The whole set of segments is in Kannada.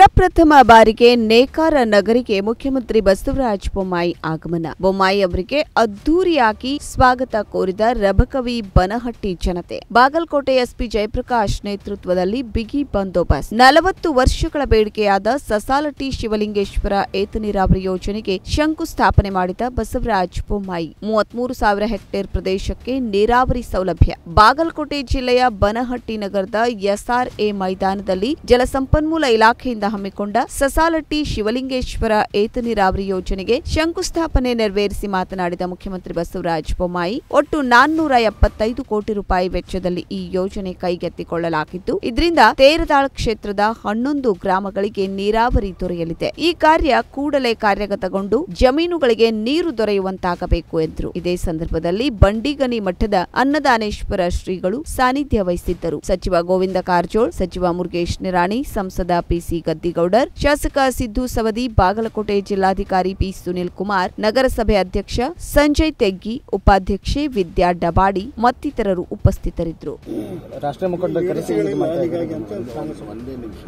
ಪ್ರಪ್ರಥಮ ಬಾರಿಗೆ ನೇಕಾರ ನಗರಿಗೆ ಮುಖ್ಯಮಂತ್ರಿ ಬಸವರಾಜ ಬೊಮ್ಮಾಯಿ ಆಗಮನ ಬೊಮ್ಮಾಯಿ ಅವರಿಗೆ ಅದ್ದೂರಿಯಾಗಿ ಸ್ವಾಗತ ಕೋರಿದ ರಬಕವಿ ಬನಹಟ್ಟಿ ಜನತೆ ಬಾಗಲಕೋಟೆ ಎಸ್ಪಿ ಜಯಪ್ರಕಾಶ್ ನೇತೃತ್ವದಲ್ಲಿ ಬಿಗಿ ಬಂದೋಬಸ್ತ್ ನಲವತ್ತು ವರ್ಷಗಳ ಬೇಡಿಕೆಯಾದ ಸಸಾಲಟಿ ಶಿವಲಿಂಗೇಶ್ವರ ಏತ ನೀರಾವರಿ ಯೋಜನೆಗೆ ಶಂಕುಸ್ಥಾಪನೆ ಮಾಡಿದ ಬಸವರಾಜ ಬೊಮ್ಮಾಯಿ ಮೂವತ್ಮೂರು ಸಾವಿರ ಹೆಕ್ಟೇರ್ ಪ್ರದೇಶಕ್ಕೆ ನೀರಾವರಿ ಸೌಲಭ್ಯ ಬಾಗಲಕೋಟೆ ಜಿಲ್ಲೆಯ ಬನಹಟ್ಟಿ ನಗರದ ಎಸ್ಆರ್ಎ ಮೈದಾನದಲ್ಲಿ ಜಲಸಂಪನ್ಮೂಲ ಇಲಾಖೆಯಿಂದ ಹಮ್ಮಿಕೊಂಡ ಸಸಾಲಟ್ಟಿ ಶಿವಲಿಂಗೇಶ್ವರ ಏತ ನೀರಾವರಿ ಯೋಜನೆಗೆ ಶಂಕುಸ್ಥಾಪನೆ ನೆರವೇರಿಸಿ ಮಾತನಾಡಿದ ಮುಖ್ಯಮಂತ್ರಿ ಬಸವರಾಜ ಬೊಮ್ಮಾಯಿ ಒಟ್ಟು ನಾನ್ನೂರ ಎಪ್ಪತ್ತೈದು ಕೋಟಿ ರೂಪಾಯಿ ವೆಚ್ಚದಲ್ಲಿ ಈ ಯೋಜನೆ ಕೈಗೆತ್ತಿಕೊಳ್ಳಲಾಗಿದ್ದು ಇದರಿಂದ ತೇರದಾಳ್ ಕ್ಷೇತ್ರದ ಹನ್ನೊಂದು ಗ್ರಾಮಗಳಿಗೆ ನೀರಾವರಿ ದೊರೆಯಲಿದೆ ಈ ಕಾರ್ಯ ಕೂಡಲೇ ಕಾರ್ಯಗತಗೊಂಡು ಜಮೀನುಗಳಿಗೆ ನೀರು ದೊರೆಯುವಂತಾಗಬೇಕು ಎಂದರು ಇದೇ ಸಂದರ್ಭದಲ್ಲಿ ಬಂಡಿಗನಿ ಮಠದ ಅನ್ನದಾನೇಶ್ವರ ಶ್ರೀಗಳು ಸಾನ್ನಿಧ್ಯ ವಹಿಸಿದ್ದರು ಸಚಿವ ಗೋವಿಂದ ಕಾರಜೋಳ್ ಸಚಿವ ಮುರುಗೇಶ್ ನಿರಾಣಿ ಸಂಸದ ಪಿಸಿ ಗದ್ದಿಗೌಡರ್ ಶಾಸಕ ಸಿದ್ದು ಸವದಿ ಬಾಗಲಕೋಟೆ ಜಿಲ್ಲಾಧಿಕಾರಿ ಪಿ ಸುನಿಲ್ ಕುಮಾರ್ ನಗರಸಭೆ ಅಧ್ಯಕ್ಷ ಸಂಜಯ್ ತೆಗ್ಗಿ ಉಪಾಧ್ಯಕ್ಷೆ ವಿದ್ಯಾ ಡಬಾಡಿ ಮತ್ತಿತರರು ಉಪಸ್ಥಿತರಿದ್ದರು ರಾಷ್ಟ್ರೀಯ ಮುಖಂಡರು ಕರೆಸಿ ಇದು ಮಾಡ್ತಾ ಇದ್ದಾರೆ ಒಂದೇ ನಿಮಿಷ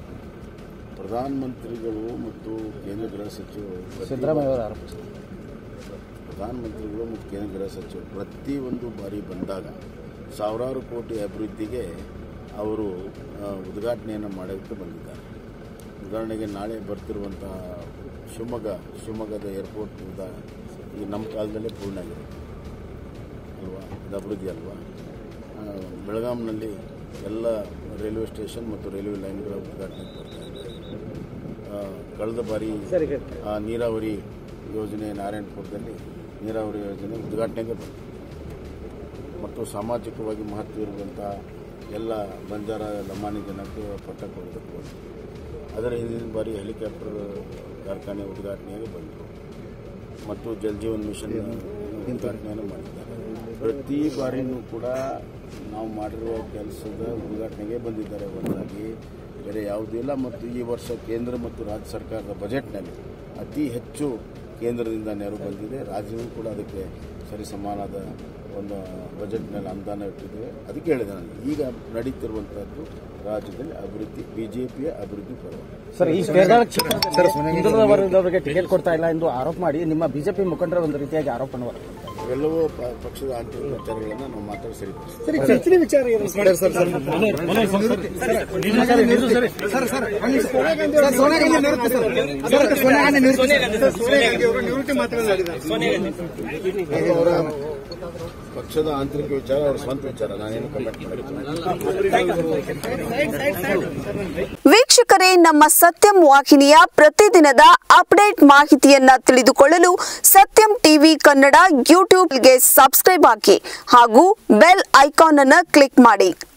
ಪ್ರಧಾನಮಂತ್ರಿಗಳು ಮತ್ತು ಕೇಂದ್ರ ಗೃಹ ಸಚಿವರು ಸಿದ್ದರಾಮಯ್ಯ ಅವರು ಆರೋಪಿಸಿದ್ದಾರೆ ಪ್ರಧಾನಮಂತ್ರಿಗಳು ಮತ್ತು ಕೇಂದ್ರ ಗೃಹ ಸಚಿವರು ಪ್ರತಿಯೊಂದು ಬಾರಿ ಬಂದಾಗ ಸಾವಿರಾರು ಕೋಟಿ ಅಭಿವೃದ್ಧಿಗೆ ಅವರು ಆ, ಉದ್ಘಾಟನೆಯನ್ನು ಮಾಡೋಕ್ಕೆ ಬಂದಿದ್ದಾರೆ ಉದಾಹರಣೆಗೆ ನಾಳೆ ಬರ್ತಿರುವಂಥ ಶಿವಮೊಗ್ಗ ಶಿವಮೊಗ್ಗದ ಏರ್ಪೋರ್ಟ್ ಉದಾ ಈ ನಮ್ಮ ಕಾಲದಲ್ಲೇ ಪೂರ್ಣ ಆಗಿದೆ ಅಲ್ವಾ ಇದು ಅಭಿವೃದ್ಧಿ ಅಲ್ವಾ ಆ, ಬೆಳಗಾಂನಲ್ಲಿ ಎಲ್ಲ ರೈಲ್ವೆ ಸ್ಟೇಷನ್ ಮತ್ತು ರೈಲ್ವೆ ಲೈನ್ಗಳ ಉದ್ಘಾಟನೆ ಬರ್ತಾ ಇದೆ ಆ, ಕಳೆದ ಬಾರಿ ಆ, ನೀರಾವರಿ ಯೋಜನೆ ನಾರಾಯಣಪುರದಲ್ಲಿ ನೀರಾವರಿ ಯೋಜನೆ ಉದ್ಘಾಟನೆಗೆ ಬಂತು ಮತ್ತು ಸಾಮಾಜಿಕವಾಗಿ ಮಹತ್ವ ಇರುವಂಥ ಎಲ್ಲ ಬಂಜಾರ ಲಂಬಾಣಿ ಜನಕ್ಕೆ ಪಟ್ಟ ಕೊಡೋದಕ್ಕೆ ಬಂತು ಅದರ ಹಿಂದಿನ ಬಾರಿ ಹೆಲಿಕಾಪ್ಟರ್ ಕಾರ್ಖಾನೆ ಉದ್ಘಾಟನೆಗೆ ಬಂತು ಮತ್ತು ಜಲ್ ಜೀವನ್ ಮಿಷನ್ ಉದ್ಘಾಟನೆಯನ್ನು ಮಾಡಿದ್ದಾರೆ ಪ್ರತಿ ಬಾರಿನೂ ಕೂಡ ನಾವು ಮಾಡಿರುವ ಕೆಲಸದ ಉದ್ಘಾಟನೆಗೆ ಬಂದಿದ್ದಾರೆ ಹೊರತಾಗಿ ಬೇರೆ ಯಾವುದೂ ಇಲ್ಲ ಮತ್ತು ಈ ವರ್ಷ ಕೇಂದ್ರ ಮತ್ತು ರಾಜ್ಯ ಸರ್ಕಾರದ ಬಜೆಟ್ನಲ್ಲಿ ಅತಿ ಹೆಚ್ಚು ಕೇಂದ್ರದಿಂದ ನೆರವು ಬಂದಿದೆ ರಾಜ್ಯವೂ ಕೂಡ ಅದಕ್ಕೆ ಸರಿಸಮಾನದ ಒಂದು ಬಜೆಟ್ನಲ್ಲಿ ಅನುದಾನ ಇಟ್ಟಿದ್ದೇವೆ ಅದಕ್ಕೆ ಹೇಳಿದೆ ನಾನು ಈಗ ನಡೀತಿರುವಂಥದ್ದು ರಾಜ್ಯದಲ್ಲಿ ಅಭಿವೃದ್ಧಿ ಬಿಜೆಪಿಯ ಅಭಿವೃದ್ಧಿ ಪರವಾಗಿ ಸರ್ ಈ ಕೇರಳ ಕ್ಷೇತ್ರ ಹಿಂದುಳಿದ ವರ್ಗದವರಿಗೆ ಟಿಕೆಟ್ ಕೊಡ್ತಾ ಇಲ್ಲ ಎಂದು ಆರೋಪ ಮಾಡಿ ನಿಮ್ಮ ಬಿಜೆಪಿ ಮುಖಂಡರ ಒಂದು ರೀತಿಯಾಗಿ ಆರೋಪ ಮಾಡುವರು ಇವೆಲ್ಲವೂ ಪ- ಪಕ್ಷದ ಆಂತರಿಕ ವಿಚಾರಗಳನ್ನು ನಾವು ಮಾತಾಡಿ ಸರಿಪಡಿಸ್ತೀವಿ ಸರಿ ಚರ್ಚೆಯ ವಿಚಾರ ಏನು sir sir sir Sonia Gandhi ಅವರು ಸೋನಿಯಾ ಗಾಂಧಿ ನಿವೃತ್ತಿ ಸರ್ ಸರ್ ಸೋನಿಯಾ ಗಾಂಧಿ ನಿವೃತ್ತಿ ಸರ್ ಸೋನಿಯಾ ಗಾಂಧಿ ಅವರು ನಿವೃತ್ತಿ ಮಾತನಾಡಿದ್ದಾರೆ ಅವರ ಪಕ್ಷದ ಆಂತರಿಕ ವಿಚಾರ ಅವರ ಸ್ವಂತ ವಿಚಾರ ನಾನೇನು ಕಮೆಂಟ್ ಮಾಡಿದ್ದೀನಿ ವೀಕ್ಷಕರೇ ನಮ್ಮ ಸತ್ಯಂ ವಾಹಿನಿಯ ಪ್ರತಿದಿನದ ಅಪ್ಡೇಟ್ ಮಾಹಿತಿಯನ್ನ ತಿಳಿದುಕೊಳ್ಳಲು ಸತ್ಯಂ ಟಿವಿ ಕನ್ನಡ ಯೂಟ್ಯೂಬ್ಗೆ ಸಬ್ಸ್ಕ್ರೈಬ್ ಹಾಕಿ ಹಾಗೂ ಬೆಲ್ ಐಕಾನ್ ಅನ್ನು ಕ್ಲಿಕ್ ಮಾಡಿ